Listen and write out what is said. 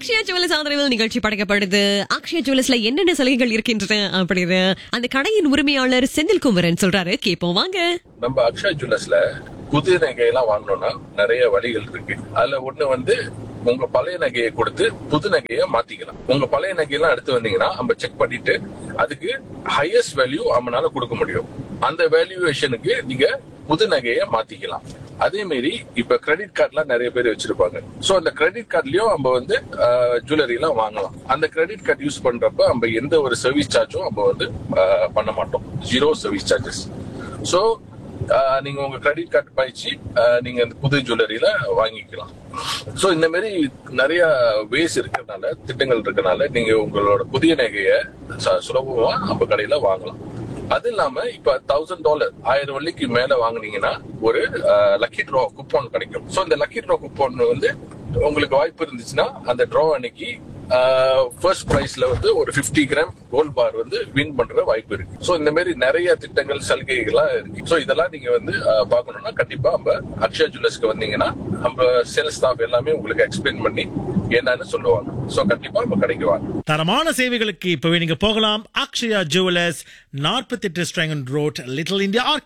Akshaya jewellers ஆதரவில் நிகழ்ச்சி படைக்கப்படுது அக்ஷயா ஜுவல்லர்ஸ்ல என்னென்ன சலுகைகள் இருக்கின்றன அப்படின்னு அந்த கடையின் உரிமையாளர் செந்தில் குமரன் சொல்றாரு கேப்போம் வாங்க நம்ம அக்ஷயா ஜுவல்லர்ஸ்ல புதிய நகையெல்லாம் வாங்கணும்னா நிறைய வழிகள் இருக்கு அதுல ஒண்ணு வந்து உங்க பழைய நகையை கொடுத்து புது நகையை மாத்திக்கலாம் உங்க பழைய நகையெல்லாம் எடுத்து வந்தீங்கன்னா நம்ம செக் பண்ணிட்டு அதுக்கு ஹையஸ்ட் வேல்யூ அவனால கொடுக்க முடியும் அந்த வேல்யூவேஷனுக்கு நீங்க புது நகையை மாத்திக்கலாம் அதே மாதிரி இப்ப கிரெடிட் கார்டுலாம் நிறைய பேர் வச்சிருப்பாங்க சோ அந்த கிரெடிட் கார்டுலயும் நம்ம வந்து ஜுவல்லரி எல்லாம் வாங்கலாம் அந்த கிரெடிட் கார்டு யூஸ் பண்றப்ப நம்ம எந்த ஒரு சர்வீஸ் சார்ஜும் நம்ம வந்து அஹ், பண்ண மாட்டோம் ஜீரோ சர்வீஸ் சார்ஜஸ் சோ ஆஹ் நீங்க உங்க கிரெடிட் கார்டு பயிற்சி நீங்க அந்த புது ஜுவல்லரியில வாங்கிக்கலாம் சோ இந்த மாதிரி நிறைய வேஸ் இருக்கறனால திட்டங்கள் இருக்கறனால நீங்க உங்களோட புதிய நகைய ச- சுலபமா நம்ம கடையில வாங்கலாம் அது இல்லாம இப்ப தௌசண்ட் டாலர் ஆயிரம் வெள்ளிக்கு மேல வாங்குனீங்கன்னா ஒரு லக்கி ட்ரா குப்போன் கிடைக்கும் சோ இந்த லக்கி ட்ரா குப்போன் வந்து உங்களுக்கு வாய்ப்பு இருந்துச்சுன்னா அந்த ட்ரா அன்னைக்கு ஃபர்ஸ்ட் பிரைஸ்ல வந்து ஒரு 50 கிராம் கோல்ட் பார் வந்து வின் பண்ற வாய்ப்பு இருக்கு சோ இந்த மாதிரி நிறைய திட்டங்கள் சலுகைகள்லாம் இருக்கு சோ இதெல்லாம் நீங்க வந்து அஹ், பார்க்கணும்னா கண்டிப்பா நம்ம அக்ஷயா ஜுவல்லர்ஸ்க்கு வந்தீங்கன்னா நம்ம சேல்ஸ் ஸ்டாஃப் எல்லாமே உங்களுக்கு எக்ஸ்பிளைன் பண்ணி என்னன்னு சொல்லுவாங்க சோ கண்டிப்பா நம்ம கடைக்கு வாங்க தரமான சேவைகளுக்கு இப்பவே நீங்க போகலாம் அக்ஷயா ஜுவலர்ஸ் நாற்பத்தி எட்டு ஸ்ட்ராங்கன் ரோட் லிட்டில் இந்தியா